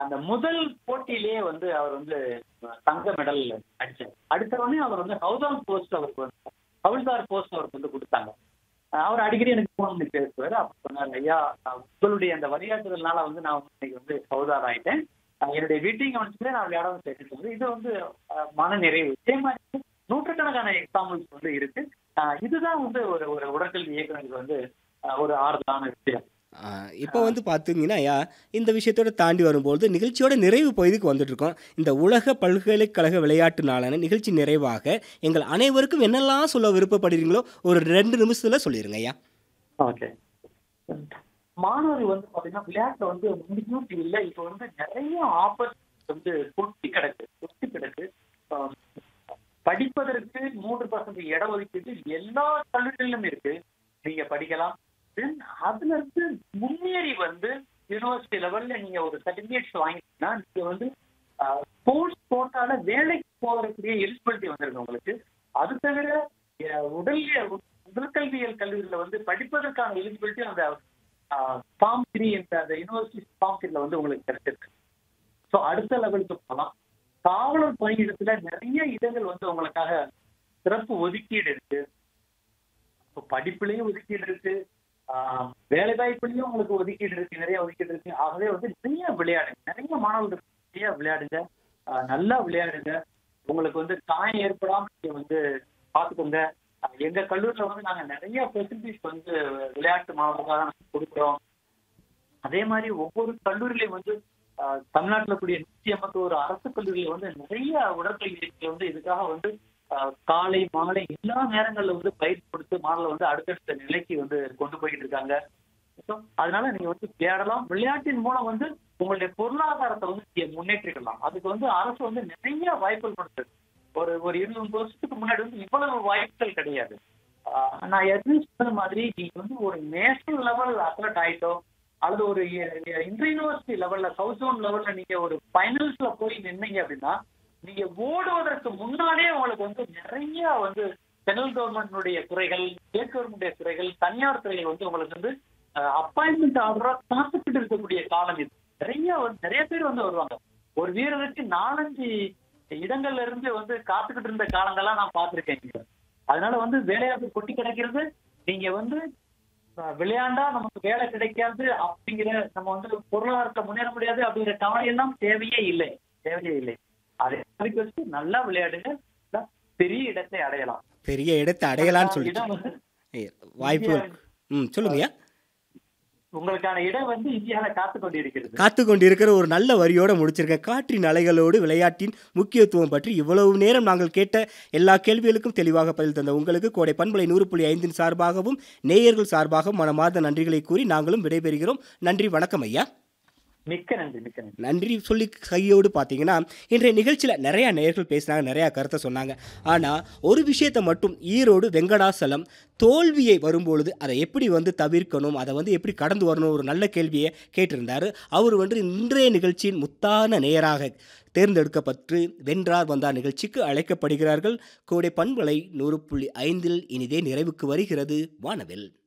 அந்த முதல் போட்டியிலேயே வந்து அவர் வந்து தங்க மெடல் அடிச்சார் அடுத்த உடனே அவர் வந்து ஹவுதாம் போஸ்ட் அவருக்கு வந்து ஹவுல்தார் போஸ்ட் அவருக்கு வந்து கொடுத்தாங்க அஹ் அவர் அடிக்கடி எனக்கு ஃபோன் பண்ணி பேசுவார் அப்ப சொன்னார் ஐயா அஹ் உங்களுடைய அந்த வழிகாட்டுதல்னால வந்து நான் வந்து இன்னைக்கு வந்து ஹவுதார் ஆயிட்டேன் அஹ் என்னுடைய வீட்டையும் கவனிச்சுட்டு நான் விளையாடவும் சேர்த்து இது வந்து அஹ், மன நிறைவு இதே மாதிரி நூற்றுக்கணக்கான எக்ஸாம்பிள்ஸ் வந்து இருக்கு அஹ், இதுதான் வந்து ஒரு ஒரு உடற்கல்வி இயக்குநருக்கு வந்து அஹ், ஒரு ஆறுதலான விஷயம் இப்போ வந்து பார்த்தீங்கன்னா ஐயா இந்த விஷயத்தோட தாண்டி வரும்போது நிகழ்ச்சியோட நிறைவு பகுதிக்கு வந்துட்டு இருக்கோம் இந்த உலக பல்கலைக்கழக விளையாட்டு நாளான நிகழ்ச்சி நிறைவாக எங்கள் அனைவருக்கும் என்னெல்லாம் சொல்ல விருப்பப்படுறீங்களோ ஒரு ரெண்டு நிமிஷத்துல சொல்லிடுங்க ஐயா ஓகே மாணவர்கள் வந்து பாத்தீங்கன்னா விளையாட்டுல வந்து முடிஞ்சூட்டி இல்ல இப்ப வந்து நிறைய ஆப்பர்ச்சுனிட்டி வந்து கொட்டி கிடக்கு கொட்டி கிடக்கு ஆஹ் படிப்பதற்கு மூன்று பர்சன்ட் இட ஒதுக்கீடு எல்லா கல்லூரிகளிலும் இருக்கு நீங்க படிக்கலாம் தென் அதுல இருந்து முன்னேறி வந்து யூனிவர்சிட்டி லெவல்ல நீங்க ஒரு சர்டிபிகேட்ஸ் வாங்கிட்டீங்கன்னா நீங்க வந்து ஸ்போர்ட்ஸ் கோட்டால வேலைக்கு போகக்கூடிய எலிஜிபிலிட்டி வந்திருக்கு உங்களுக்கு அது தவிர அஹ், உடல் உடற்கல்வியல் கல்லூரியில வந்து படிப்பதற்கான எலிஜிபிலிட்டி அந்த ஃபார்ம் த்ரீ என்ற அந்த யூனிவர்சிட்டி ஃபார்ம் த்ரீல வந்து உங்களுக்கு கிடைச்சிருக்கு ஸோ அடுத்த லெவலுக்கு போகலாம் காவலர் பணியிடத்துல நிறைய இடங்கள் வந்து உங்களுக்காக சிறப்பு ஒதுக்கீடு இருக்கு இப்போ படிப்புலயும் ஒதுக்கீடு இருக்கு ஆஹ் வேலை வாய்ப்புலயும் உங்களுக்கு ஒதுக்கீடு இருக்கு நிறைய ஒதுக்கீடு இருக்கு ஆகவே வந்து நிறைய விளையாடுங்க நிறைய மாணவர்கள் நிறைய விளையாடுங்க ஆஹ் நல்லா விளையாடுங்க உங்களுக்கு வந்து காயம் ஏற்படாம நீங்க வந்து பார்த்துக்கோங்க ஆஹ் எங்க கல்லூரியில வந்து நாங்க நிறைய ஃபெசிலிட்டிஸ் வந்து விளையாட்டு மாணவர்களுக்காக நாங்க கொடுக்குறோம் அதே மாதிரி ஒவ்வொரு கல்லூரியிலையும் வந்து ஆஹ், தமிழ்நாட்டுல கூடிய நூத்தி ஐம்பத்தோரு அரசு கல்லூரியில வந்து நிறைய உடற்பயிற்சி வந்து இதுக்காக வந்து ஆஹ், காலை மாலை எல்லா நேரங்கள்ல வந்து பயிற்சி கொடுத்து மாணவர்களை வந்து அடுத்தடுத்த நிலைக்கு வந்து கொண்டு போயிட்டு இருக்காங்க So, அதனால நீங்க வந்து விளையாடலாம் விளையாட்டின் மூலம் வந்து உங்களுடைய பொருளாதாரத்தை வந்து நீங்க முன்னேற்றிக்கலாம் அதுக்கு வந்து அரசு வந்து நிறைய வாய்ப்புகள் கொடுத்தது ஒரு ஒரு இருபது வருஷத்துக்கு முன்னாடி வந்து இவ்வளவு வாய்ப்புகள் கிடையாது ஆஹ் நான் ஏற்கனவே சொன்ன மாதிரி நீங்க வந்து ஒரு நேஷனல் லெவல் அத்லட் ஆயிட்டோ அல்லது ஒரு இன்டர் யூனிவர்சிட்டி லெவல்ல சவுத் ஜோன் லெவல்ல நீங்க ஒரு ஃபைனல்ஸ்ல போய் நின்னீங்க அப்படின்னா நீங்க ஓடுவதற்கு முன்னாலே உங்களுக்கு வந்து நிறைய வந்து சென்ட்ரல் கவர்மெண்ட்டுடைய துறைகள் ஸ்டேட் கவர்மெண்ட்டுடைய துறைகள் தனியார் துறைகள் வந்து உங்களுக்கு வந்து அப்பாயின்மெண்ட் ஆர்டரா காத்துக்கிட்டு இருக்கக்கூடிய காலம் இது நிறைய வந்து நிறைய பேர் வந்து வருவாங்க ஒரு வீரருக்கு நாலஞ்சு இடங்கள்ல இருந்து வந்து காத்துக்கிட்டு இருந்த காலங்கள்லாம் நான் பார்த்திருக்கேன் இங்க. அதனால வந்து வேலைவாய்ப்பு கொட்டி கிடைக்கிறது நீங்க வந்து அஹ், விளையாண்டா நமக்கு வேலை கிடைக்காது அப்படிங்கிற நம்ம வந்து பொருளாதாரத்தை முன்னேற முடியாது அப்படிங்கிற கவலை எல்லாம் தேவையே இல்லை தேவையே இல்லை அதை அதுக்கு வச்சு நல்லா விளையாடுங்க நல்லா பெரிய இடத்தை அடையலாம் பெரிய இடத்தை அடையலாம்னு சொல்லி இடம் வந்து வாய்ப்பு ம் சொல்லுங்கய்யா உங்களுக்கான இடம் வந்து இந்தியாவில காத்து கொண்டிருக்கிறது காத்து கொண்டிருக்கிற ஒரு நல்ல வரியோட முடிச்சிருக்கேன் காற்றின் அலைகளோடு விளையாட்டின் முக்கியத்துவம் பற்றி இவ்வளவு நேரம் நாங்கள் கேட்ட எல்லா கேள்விகளுக்கும் தெளிவாக பதில் தந்த உங்களுக்கு கோடை பண்பலை நூறு புள்ளி ஐந்தின் சார்பாகவும் நேயர்கள் சார்பாகவும் மனமார்ந்த நன்றிகளை கூறி நாங்களும் விடைபெறுகிறோம் நன்றி வணக்கம் ஐயா மிக்க நன்றி மிக்க நன்றி நன்றி சொல்லி கையோடு பார்த்தீங்கன்னா இன்றைய நிகழ்ச்சியில் நிறையா நேயர்கள் பேசினாங்க நிறையா கருத்தை சொன்னாங்க ஆனால் ஒரு விஷயத்தை மட்டும் ஈரோடு வெங்கடாசலம் தோல்வியை வரும்பொழுது அதை எப்படி வந்து தவிர்க்கணும் அதை வந்து எப்படி கடந்து வரணும் ஒரு நல்ல கேள்வியை கேட்டிருந்தார் அவர் வந்து இன்றைய நிகழ்ச்சியின் முத்தான நேயராக தேர்ந்தெடுக்கப்பட்டு வென்றார் வந்தார் நிகழ்ச்சிக்கு அழைக்கப்படுகிறார்கள் கோடை பண்பலை நூறு புள்ளி ஐந்தில் இனிதே நிறைவுக்கு வருகிறது வானவில்